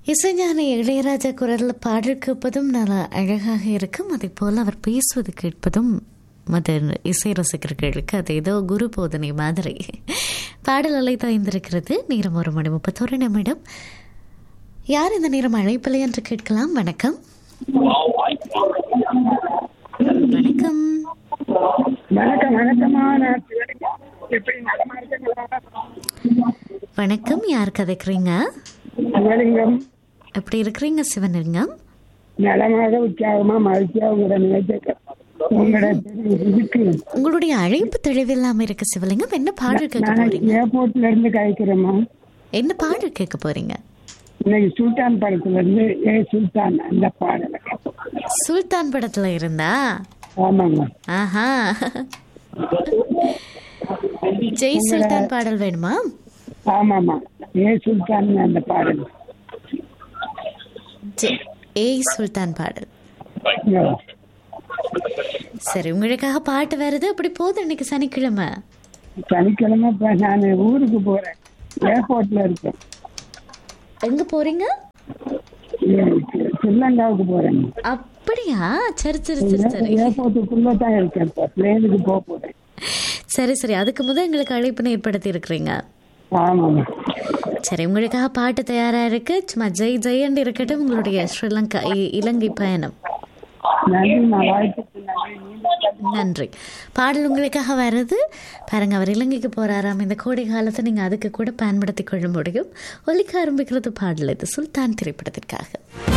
இசைஞானி இளையராஜா குரலில் பாடல் கேட்பதும் நல்ல அழகாக இருக்கும் அதே போல் அவர் பேசுவது கேட்பதும் மத இசை ரசிகர்களுக்கு அது ஏதோ குரு போதனை மாதிரி பாடல் அலை தாய்ந்திருக்கிறது நேரம் ஒரு மணி முப்பத்தொரு நிமிடம் யார் இந்த நேரம் அழைப்பில்லை என்று கேட்கலாம் வணக்கம் வணக்கம் வணக்கம் வணக்கம்மா நான் சிவலிங்கம் எப்படி நலமா இருக்கீங்களா வணக்கம் யார் கதைக்கிறீங்க சிவலிங்கம் எப்படி இருக்கிறீங்க சிவலிங்கம் நலமாக உற்சாகமா மகிழ்ச்சியா உங்களோட நினைச்ச உங்களோட இதுக்கு உங்களுடைய அழைப்பு தெளிவில்லாம இருக்கு சிவலிங்கம் என்ன பாடல் கேட்க நான் போறீங்க ஏர்போர்ட்ல இருந்து கழிக்கிறேம்மா என்ன பாடல் கேட்க போறீங்க இன்னைக்கு சுல்தான் படத்துல இருந்து ஏ சுல்தான் அந்த பாடலை சுல்தான் படத்துல இருந்தா ஆமாங்க ஆஹா ஜெய் சுல்தான் பாடல் வேணுமா ஆமாமா ஏ சுல்தான் அந்த பாடல் ஜெ- ஏய் சுல்தான் பாடல் சரி உங்களுக்காக பாட்டு வருது அப்படி போகுது இன்னைக்கு சனிக்கிழமை சனிக்கிழமை இப்ப நான் ஊருக்கு போறேன் ஏர்போர்ட்ல இருக்கேன் எங்க போறீங்க ஸ்ரீலங்காவுக்கு போறேன் அப்படியா சரி சரி சரி சரி ஏர்போர்ட்டுக்குள்ள தான் இருக்கேன் இப்போ பிளேனுக்கு போக போறேன் சரி சரி அதுக்கு முதல் எங்களுக்கு அழைப்பினை ஏற்படுத்தி இருக்கிறீங்க ஆமாம்மா சரி உங்களுக்காக பாட்டு தயாரா இருக்கு சும்மா ஜெய் ஜெயண்ட் இருக்கட்டும் உங்களுடைய ஸ்ரீலங்கா இ- இலங்கை பயணம் நன்றிம்மா வாய்ப்புக்கு நன்றி நீண்ட நன்றி பாடல் உங்களுக்காக வருது பாருங்க அவர் இலங்கைக்கு போறாராம் இந்த கோடை காலத்தை நீங்க அதுக்கு கூட பயன்படுத்திக் கொள்ள முடியும் ஒலிக்க ஆரம்பிக்கிறது பாடல் இது சுல்தான் திரைப்படத்திற்காக